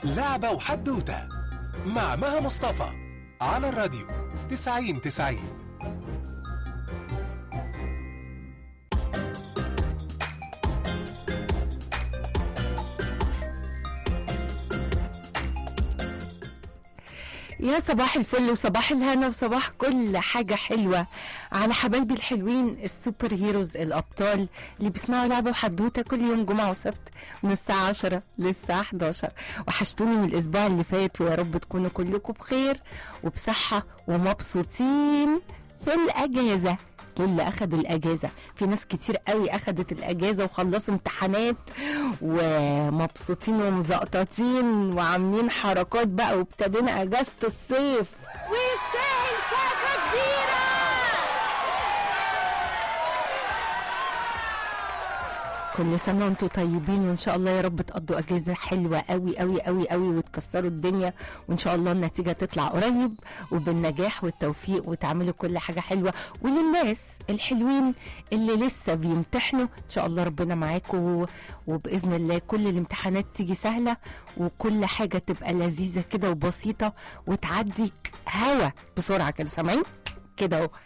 لعبة وحدوتة مع مها مصطفى على الراديو تسعين تسعين يا صباح الفل وصباح الهنا وصباح كل حاجة حلوة على حبايبي الحلوين السوبر هيروز الأبطال اللي بيسمعوا لعبة وحدوتة كل يوم جمعة وسبت من الساعة 10 للساعة 11 وحشتوني من الأسبوع اللي فات ويا رب تكونوا كلكم بخير وبصحة ومبسوطين في الأجازة للي أخد الأجازة في ناس كتير قوي أخدت الأجازة وخلصوا امتحانات ومبسوطين ومزقططين وعاملين حركات بقى وابتدينا أجازة الصيف ويستاهل سقفة كبيرة كل سنة وانتم طيبين وان شاء الله يا رب تقضوا اجازة حلوة قوي قوي قوي قوي وتكسروا الدنيا وان شاء الله النتيجة تطلع قريب وبالنجاح والتوفيق وتعملوا كل حاجة حلوة وللناس الحلوين اللي لسه بيمتحنوا ان شاء الله ربنا معاكم وباذن الله كل الامتحانات تيجي سهلة وكل حاجة تبقى لذيذة كده وبسيطة وتعدي هوا بسرعة كده سامعين كده اهو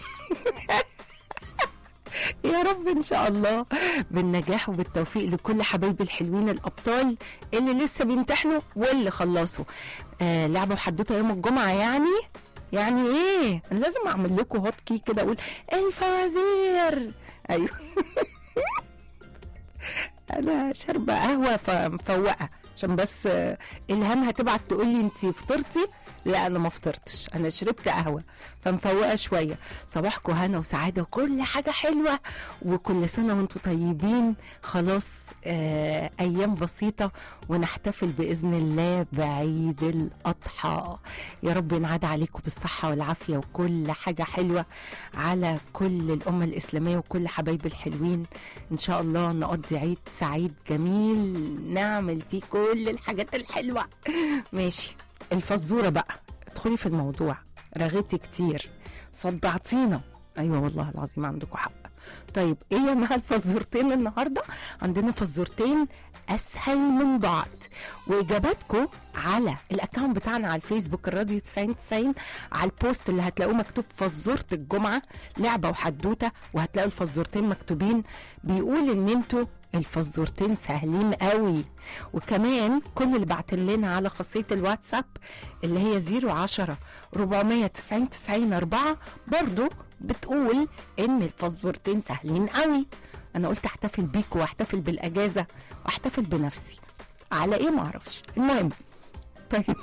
يا رب ان شاء الله بالنجاح وبالتوفيق لكل حبايبي الحلوين الابطال اللي لسه بيمتحنوا واللي خلصوا آه لعبه وحدوته يوم الجمعه يعني يعني ايه انا لازم اعمل لكم هوت كي كده اقول الفوازير ايوه انا شاربه قهوه فمفوقه عشان بس آه، الهام هتبعت تقول لي انت فطرتي لا انا ما فطرتش انا شربت قهوه فمفوقه شويه صباحكم هنا وسعاده وكل حاجه حلوه وكل سنه وانتم طيبين خلاص آه ايام بسيطه ونحتفل باذن الله بعيد الاضحى يا رب ينعاد عليكم بالصحه والعافيه وكل حاجه حلوه على كل الامه الاسلاميه وكل حبايبي الحلوين ان شاء الله نقضي عيد سعيد جميل نعمل فيه كل الحاجات الحلوه ماشي الفزوره بقى ادخلي في الموضوع رغيتي كتير صدعتينا ايوه والله العظيم عندكم حق طيب ايه مع الفزورتين النهارده عندنا فزورتين اسهل من بعض واجاباتكم على الاكونت بتاعنا على الفيسبوك الراديو 9090 على البوست اللي هتلاقوه مكتوب فزوره الجمعه لعبه وحدوته وهتلاقوا الفزورتين مكتوبين بيقول ان انتوا الفزورتين سهلين قوي وكمان كل اللي بعتن لنا على خاصيه الواتساب اللي هي 010 490 90 4 برضو بتقول ان الفزورتين سهلين قوي انا قلت احتفل بيكوا واحتفل بالاجازه واحتفل بنفسي على ايه معرفش المهم طيب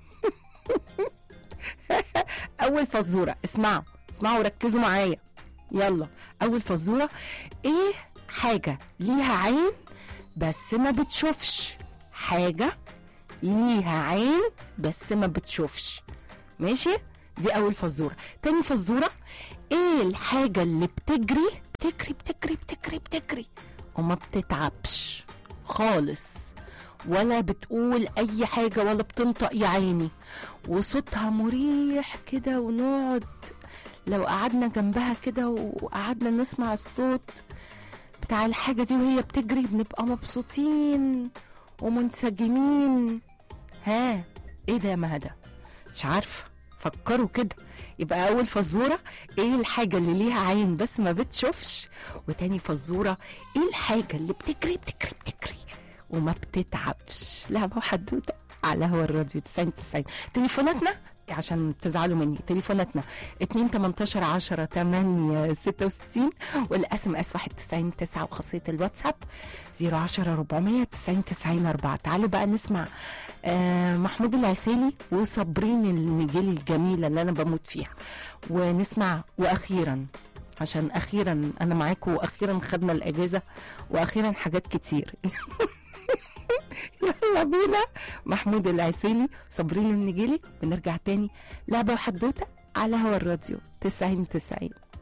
اول فزوره اسمعوا اسمعوا وركزوا معايا يلا اول فزوره ايه حاجه ليها عين بس ما بتشوفش حاجه ليها عين بس ما بتشوفش ماشي دي اول فزوره تاني فزوره ايه الحاجه اللي بتجري بتجري بتجري بتجري بتجري وما بتتعبش خالص ولا بتقول اي حاجه ولا بتنطق يا عيني وصوتها مريح كده ونقعد لو قعدنا جنبها كده وقعدنا نسمع الصوت بتاع الحاجه دي وهي بتجري بنبقى مبسوطين ومنسجمين ها ايه ده يا مهدى مش عارفه فكروا كده يبقى اول فزوره ايه الحاجه اللي ليها عين بس ما بتشوفش وتاني فزوره ايه الحاجه اللي بتجري بتجري بتجري وما بتتعبش لعبه وحدوته على هوا الراديو 90 90 تليفوناتنا عشان تزعلوا مني تليفوناتنا 2 18 10 8 66 والاس ام اس 91 9 وخاصيه الواتساب 010 490 90 4 تعالوا بقى نسمع آه محمود العسيلي وصابرين النجيل الجميله اللي انا بموت فيها ونسمع واخيرا عشان اخيرا انا معاكم واخيرا خدنا الاجازه واخيرا حاجات كتير يلا بينا محمود العسيلي صابرين النجيلي ونرجع تاني لعبه وحدوته على هوا الراديو 90 90